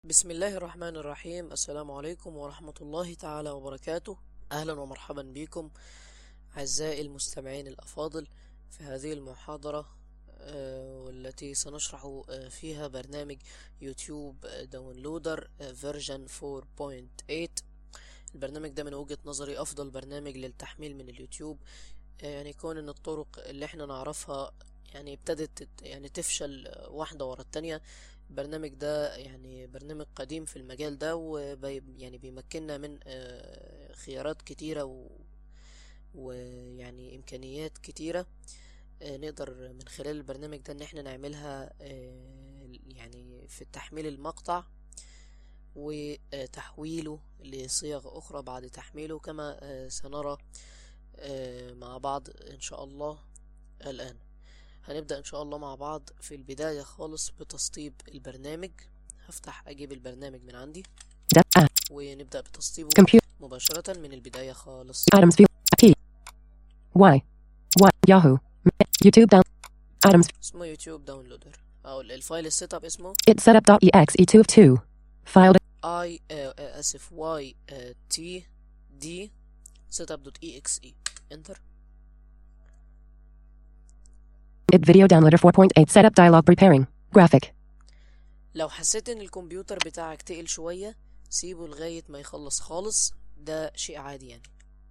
بسم الله الرحمن الرحيم السلام عليكم ورحمة الله تعالى وبركاته أهلا ومرحبا بكم أعزائي المستمعين الأفاضل في هذه المحاضرة آه، والتي سنشرح آه، فيها برنامج يوتيوب داونلودر فيرجن 4.8 البرنامج ده من وجهة نظري أفضل برنامج للتحميل من اليوتيوب آه، يعني كون إن الطرق اللي احنا نعرفها يعني ابتدت تت- يعني تفشل آه، واحدة ورا التانية البرنامج ده يعني برنامج قديم في المجال ده وبي يعني بيمكننا من آه، خيارات كتيرة و ويعني إمكانيات كتيرة آه، نقدر من خلال البرنامج ده إن احنا نعملها آه، يعني في تحميل المقطع وتحويله لصيغ أخرى بعد تحميله كما آه، سنرى آه، مع بعض إن شاء الله الآن هنبدأ إن شاء الله مع بعض في البداية خالص بتسطيب البرنامج هفتح أجيب البرنامج من عندي Dep- ah, ونبدأ بتسطيبه computer مباشرة من البداية خالص items view P Y Y Yahoo M- YouTube down items اسمه يوتيوب داونلودر أو ال- الفايل السيت اب اسمه it setup.exe e2 of 2 filed اي اسف واي تي دي سيت اب دوت اي اكس اي انتر it video downloader 4.8 setup dialog preparing graphic لو حسيت ان الكمبيوتر بتاعك تقل شوية سيبه لغاية ما يخلص خالص ده شيء عادي يعني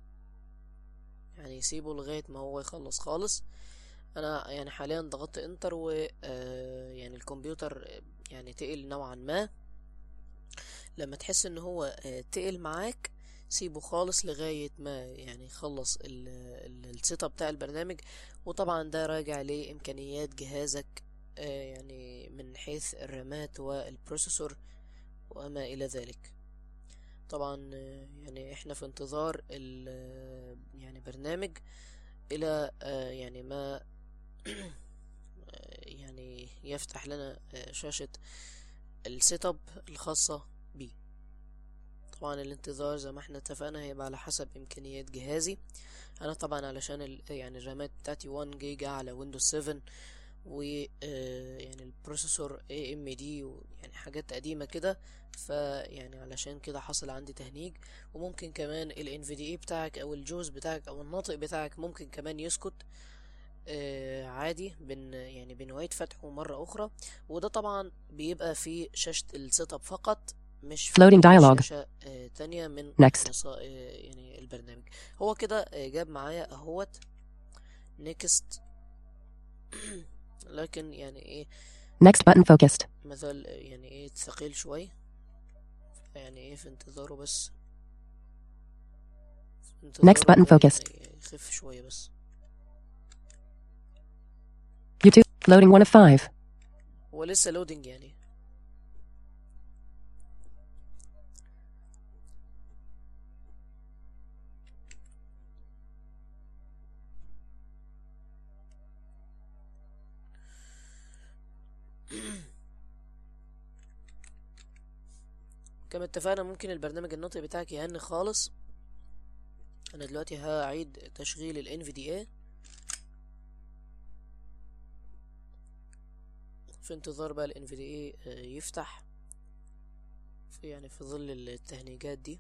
يعني سيبه لغاية ما هو يخلص خالص انا يعني حاليا ضغطت انتر و آه، يعني الكمبيوتر آه، يعني تقل نوعا ما لما تحس ان هو آه، تقل معاك سيبه خالص لغاية ما يعني يخلص السيت اب بتاع البرنامج وطبعا ده راجع لإمكانيات جهازك آه، يعني من حيث الرامات والبروسيسور وما إلى ذلك طبعا آه، يعني احنا في انتظار ال آه، يعني برنامج إلى آه، يعني ما آه، يعني يفتح لنا آه، شاشة السيت اب الخاصة بيه طبعا الانتظار زي ما احنا اتفقنا هيبقى على حسب امكانيات جهازي انا طبعا علشان ال يعني الرامات بتاعتي 1 جيجا على ويندوز 7 و آه، يعني البروسيسور اي ام دي يعني حاجات قديمه كده فيعني علشان كده حصل عندي تهنيج وممكن كمان ال NVDA بتاعك او الجوز بتاعك او الناطق بتاعك ممكن كمان يسكت آه، عادي بن يعني بنعيد فتحه مرة أخرى وده طبعا بيبقى في شاشة السيت اب فقط مش في Floating أي dialog. شاشة آه، تانية من Next. نصا- آه، يعني البرنامج هو كده آه، جاب معايا اهوت نيكست لكن يعني ايه next button focused مثل يعني ايه ثقيل شوي يعني ايه في انتظاره بس في Next button انتظاره focused. يعني يخف شوية بس YouTube loading 1 of 5 هو لسه لودنج يعني كما اتفقنا ممكن البرنامج الناطق بتاعك يهني خالص انا دلوقتي هعيد تشغيل ال NVDA في انتظار بقى ال NVDA آه، يفتح في يعني في ظل التهنيجات دي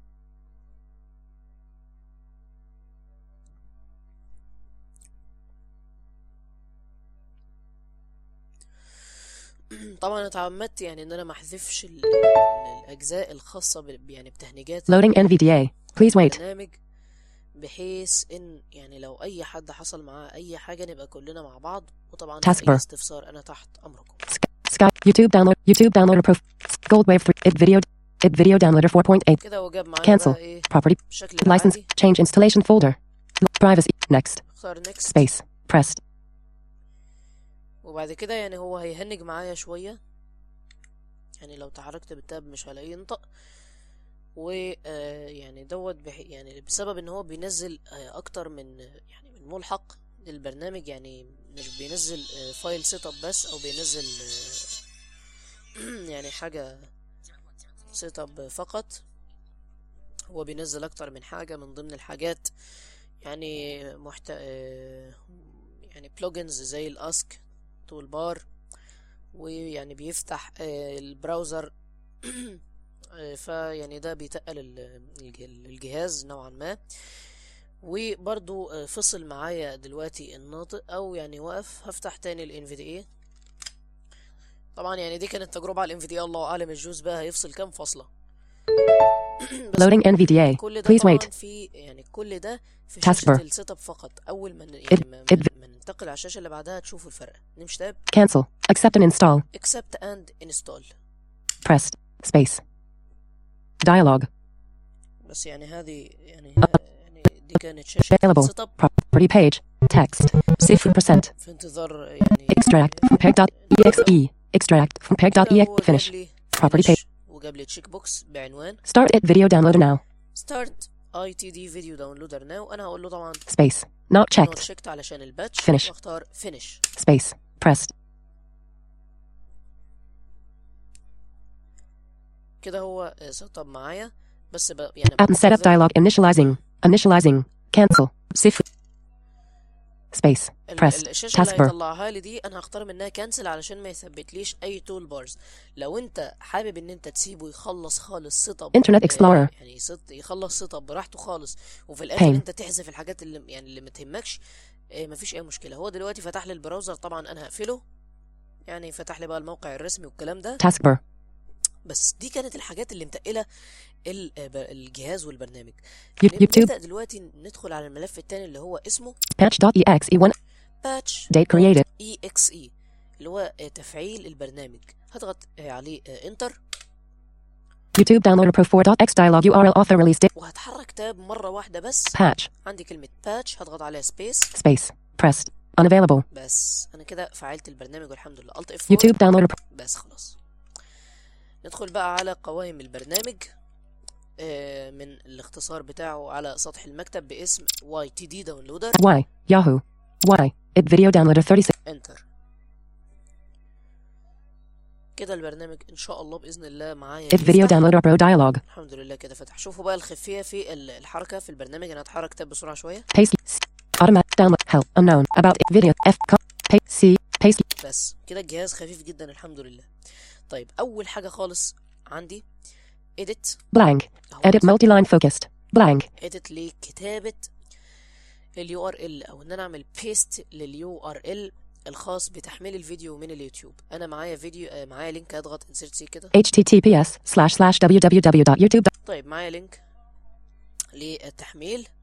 طبعا انا اتعمدت يعني ان انا ما احذفش ال- ال- الاجزاء الخاصه ب- يعني بتهنيجات loading NVDA please wait البرنامج بحيث ان يعني لو اي حد حصل معاه اي حاجه نبقى كلنا مع بعض وطبعا في Taskbar. اي استفسار انا تحت امركم Sky YouTube download YouTube downloader prof gold wave for it video it video downloader 4.8 كده هو جاب معايا Cancel. بقى ايه property بشكل license عادي change installation folder privacy next اختار next space pressed وبعد كده يعني هو هيهنج معايا شوية يعني لو تحركت بالتاب مش هلاقيه ينطق و آه، يعني دوت بح... يعني بسبب ان هو بينزل آه، اكتر من يعني من ملحق للبرنامج يعني مش بينزل آه، فايل سيت اب بس او بينزل آه، يعني حاجة سيت اب فقط هو بينزل اكتر من حاجة من ضمن الحاجات يعني محت... آه، يعني بلوجنز زي الاسك تول بار ويعني بيفتح آه، البراوزر آه، فيعني ده بيتقل ال- الج- الجهاز نوعا ما وبرضو آه، فصل معايا دلوقتي الناطق او يعني وقف هفتح تاني ال NVDA طبعا يعني دي كانت تجربة على ال NVDA الله اعلم الجوز بقى هيفصل كام فاصلة بس Loading NVDA. كل ده Please طبعا wait. في يعني كل ده في Taskbar. شاشة السيت اب فقط اول ما ن- يعني Id- ما, id- ما ننتقل على الشاشة اللي بعدها تشوفوا الفرق نمشي تاب Cancel. Accept and install. accept and install Pressed. Space. Dialog. بس يعني هذه يعني يعني دي كانت شاشة Available. السيت اب Property page. Text. 0%. في انتظار يعني Extract from peg.exe. Extract from كده peg.exe. هو Finish. جاب لي Property finish page. وجاب لي تشيك بوكس بعنوان Start it video downloader now. start ITD video downloader now انا هقول له طبعا Space. Not نوت checked. شيكت علشان الباتش Finish. واختار finish Space. Pressed. كده هو سيت اب معايا بس ب... يعني App and setup بنتظر dialog. Initializing. Initializing. Cancel. صفر. Space. ال- Press. ال- الشاشه اللي Taskbar. هيطلعها لي دي انا هختار منها كانسل علشان ما يثبتليش اي تول بارز لو انت حابب ان انت تسيبه يخلص خالص سيت اب Internet Explorer. يعني سيت يخلص سيت اب براحته خالص وفي الاخر Pain. انت تحذف الحاجات اللي يعني اللي ما تهمكش آه، مفيش اي مشكله هو دلوقتي فتح لي البراوزر طبعا انا هقفله يعني فتح لي بقى الموقع الرسمي والكلام ده Taskbar. بس دي كانت الحاجات اللي متقله ال- آه، ب- الجهاز والبرنامج Yut- YouTube. نبدا دلوقتي ندخل على الملف التاني اللي هو اسمه Patch.exe1. باتش Date created. اي اكس اي اللي هو آه، تفعيل البرنامج هضغط آه، عليه انتر YouTube downloader pro 4.x dialog URL author release date. وهتحرك تاب مره واحده بس Patch. عندي كلمه باتش هضغط عليها سبيس Space. Pressed. Unavailable. بس انا كده فعلت البرنامج والحمد لله الت اف YouTube downloader pro. بس خلاص ندخل بقى على قوائم البرنامج آه، من الاختصار بتاعه على سطح المكتب باسم واي تي دي داونلودر Y. Yahoo. Y. It video downloader 36. انتر كده البرنامج ان شاء الله باذن الله معايا It video يفتح. downloader pro dialog. الحمد لله كده فتح شوفوا بقى الخفيه في ال- الحركه في البرنامج انا هتحرك تاب بسرعه شويه Paste. S- Automatic download. Help. Unknown. About it. Video. F. Co- Paste. C. Paste. بس كده الجهاز خفيف جدا الحمد لله طيب اول حاجه خالص عندي edit Blank. Edit multi-line focused. Blank. edit لكتابه اليو ار ال او ان انا اعمل بيست لليو ار ال الخاص بتحميل الفيديو من اليوتيوب انا معايا فيديو آه، معايا لينك هضغط insert سي كده https slash slash www.youtube طيب معايا لينك للتحميل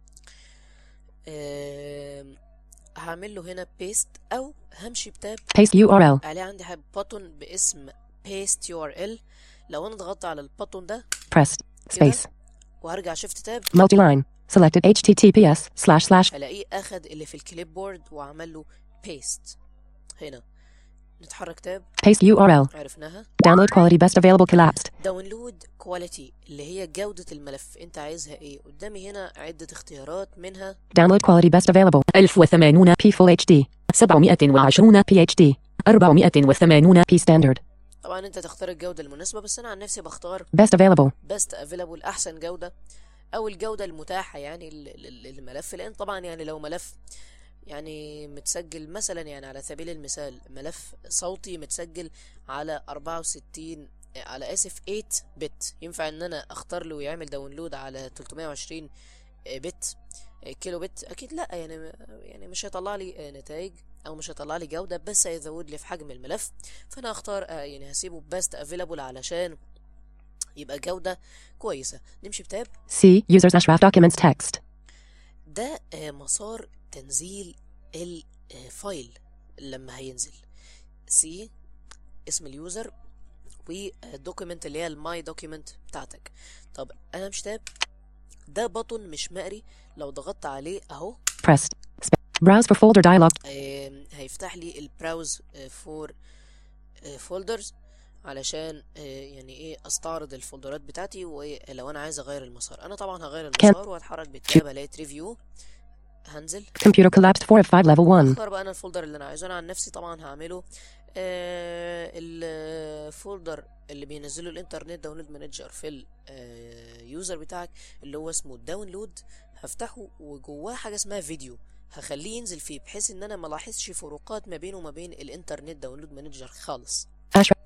آم، هعمل له هنا بيست او همشي بتاب paste URL عليه عندي حاجه بutton باسم paste URL لو انا ضغطت على البطن ده pressed space وهرجع شيفت تاب multi-line selected https slash slash هلاقيه اخد اللي في الكليب بورد وعمل له paste هنا نتحرك تاب paste URL عرفناها download quality best available collapsed داونلود كواليتي اللي هي جودة الملف انت عايزها ايه قدامي هنا عدة اختيارات منها download quality best available 1080 P full HD 720 PHD 480 P standard طبعا انت تختار الجودة المناسبة بس انا عن نفسي بختار best available بيست افيلابل احسن جودة او الجودة المتاحة يعني لل- لل- للملف لان طبعا يعني لو ملف يعني متسجل مثلا يعني على سبيل المثال ملف صوتي متسجل على 64 على اسف 8 بت ينفع ان انا اختار له يعمل داونلود على 320 بت كيلو بت اكيد لا يعني يعني مش هيطلع لي نتائج او مش هيطلع لي جودة بس هيزود لي في حجم الملف فانا هختار آه، يعني هسيبه بيست افيلابل علشان يبقى جودة كويسة نمشي بتاب C users ashraf documents text ده آه، مسار تنزيل الفايل لما هينزل سي اسم اليوزر والدوكيمنت اللي هي الماي دوكيمنت بتاعتك طب انا مش تاب ده بطن مش مقري لو ضغطت عليه اهو pressed Sp- browse for folder dialog آم، هيفتح لي البراوز فور فولدرز علشان آه، يعني ايه استعرض الفولدرات بتاعتي ولو انا عايز اغير المسار انا طبعا هغير المسار وهتحرك بالتاب الاقي ريفيو هنزل computer collapsed 4 of 5 level 1 اختار بقى انا الفولدر اللي انا عايزه انا عن نفسي طبعا هعمله آه الفولدر اللي بينزله الانترنت داونلود مانجر في اليوزر بتاعك اللي هو اسمه داونلود هفتحه وجواه حاجه اسمها فيديو هخليه ينزل فيه بحيث ان انا ما لاحظش فروقات ما بينه وما بين الانترنت داونلود مانجر خالص ashraf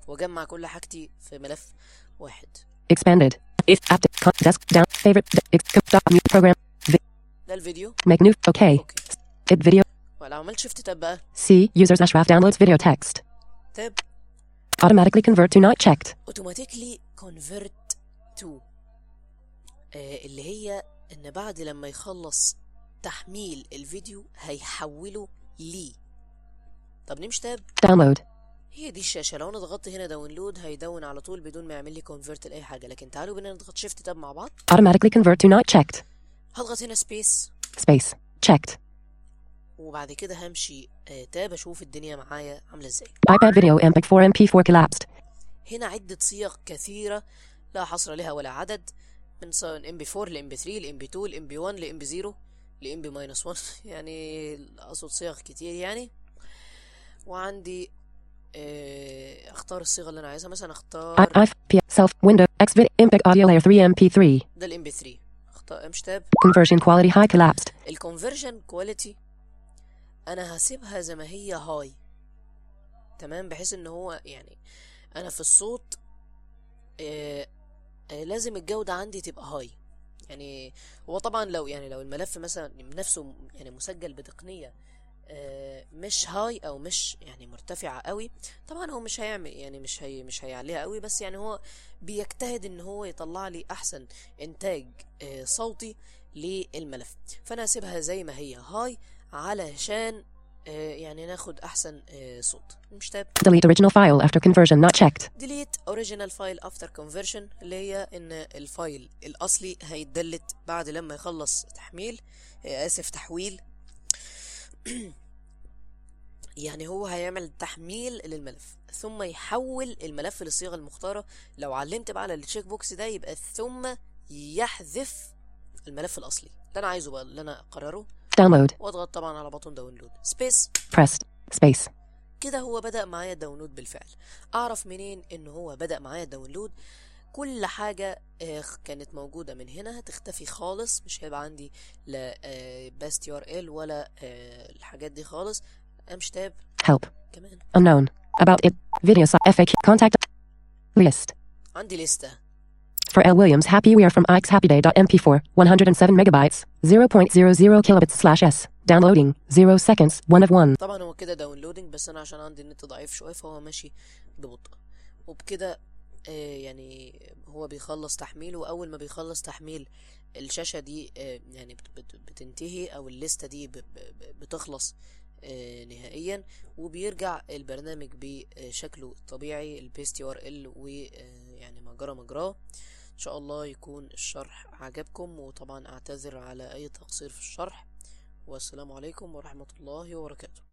واجمع كل حاجتي في ملف واحد Expanded. If App. Con- desk. Down. Favorite. d- Ex- co- stop. Mute. Program. Vi- ده الفيديو make new. Okay. اوكي It video. ولو عملت شيفت تاب بقى C. Users Ashraf downloads video text. تاب Automatically convert to not checked. اوتوماتيكلي كونفرت تو اللي هي ان بعد لما يخلص تحميل الفيديو هيحوله لي طب نمشي تاب Download. هي دي الشاشة لو انا ضغطت هنا داونلود هيدون على طول بدون ما يعمل لي كونفرت لاي حاجة لكن تعالوا بينا نضغط شيفت تاب مع بعض Automatically convert to not checked. هضغط هنا سبيس Space. Checked. وبعد كده همشي آه، تاب اشوف الدنيا معايا عاملة ازاي iPad video MPEG 4 MP4 collapsed. هنا عدة صيغ كثيرة لا حصر لها ولا عدد من سواء ام بي 4 لام بي 3 لام بي 2 لام بي 1 لام بي 0 لام بي ماينس 1 يعني اقصد صيغ كتير يعني وعندي آه، اختار الصيغة اللي انا عايزها مثلا I, اختار I, P, self, window, X vid, MPEG audio layer 3 MP3. ده الام بي 3 اختار امش تاب Conversion quality high collapsed. الكونفرجن كواليتي انا هسيبها زي ما هي هاي تمام بحيث ان هو يعني انا في الصوت آه آه لازم الجودة عندي تبقى هاي يعني هو طبعا لو يعني لو الملف مثلا نفسه يعني مسجل بتقنية آه مش هاي او مش يعني مرتفعة قوي طبعا هو مش هيعمل يعني مش هي مش هيعليها قوي بس يعني هو بيجتهد ان هو يطلع لي احسن انتاج آه صوتي للملف فانا هسيبها زي ما هي هاي علشان آه يعني ناخد احسن آه صوت مش تاب Delete original file after conversion not checked. delete original file after conversion اللي هي ان الفايل الاصلي هيتدلت بعد لما يخلص تحميل آه، اسف تحويل يعني هو هيعمل تحميل للملف ثم يحول الملف للصيغه المختاره لو علمت بقى على التشيك بوكس ده يبقى ثم يحذف الملف الاصلي اللي انا عايزه بقى اللي انا اقرره Download. واضغط طبعا على بطن داونلود سبيس Pressed. Space. كده هو بدأ معايا الداونلود بالفعل أعرف منين إن هو بدأ معايا الداونلود كل حاجة آه، كانت موجودة من هنا هتختفي خالص مش هيبقى عندي لا باست ار ال ولا آه، الحاجات دي خالص امش تاب Help. كمان Unknown. About it. Video site. FAQ. Contact. List. عندي لستة For L. Williams Happy We Are From IXHappyDay.mp4. 107 megabytes. 0.00 kilobits slash S. Downloading. 0 seconds. 1 of 1. طبعا هو كده داونلودنج بس انا عشان عندي النت ضعيف شويه فهو ماشي ببطء وبكده آه، يعني هو بيخلص تحميل واول ما بيخلص تحميل الشاشه دي آه، يعني بت- بت- بتنتهي او الليسته دي ب- ب- بتخلص آه، نهائيا وبيرجع البرنامج بشكله الطبيعي البي تي ار ال ويعني ما جرى مجراه ان شاء الله يكون الشرح عجبكم وطبعا اعتذر على اي تقصير في الشرح والسلام عليكم ورحمه الله وبركاته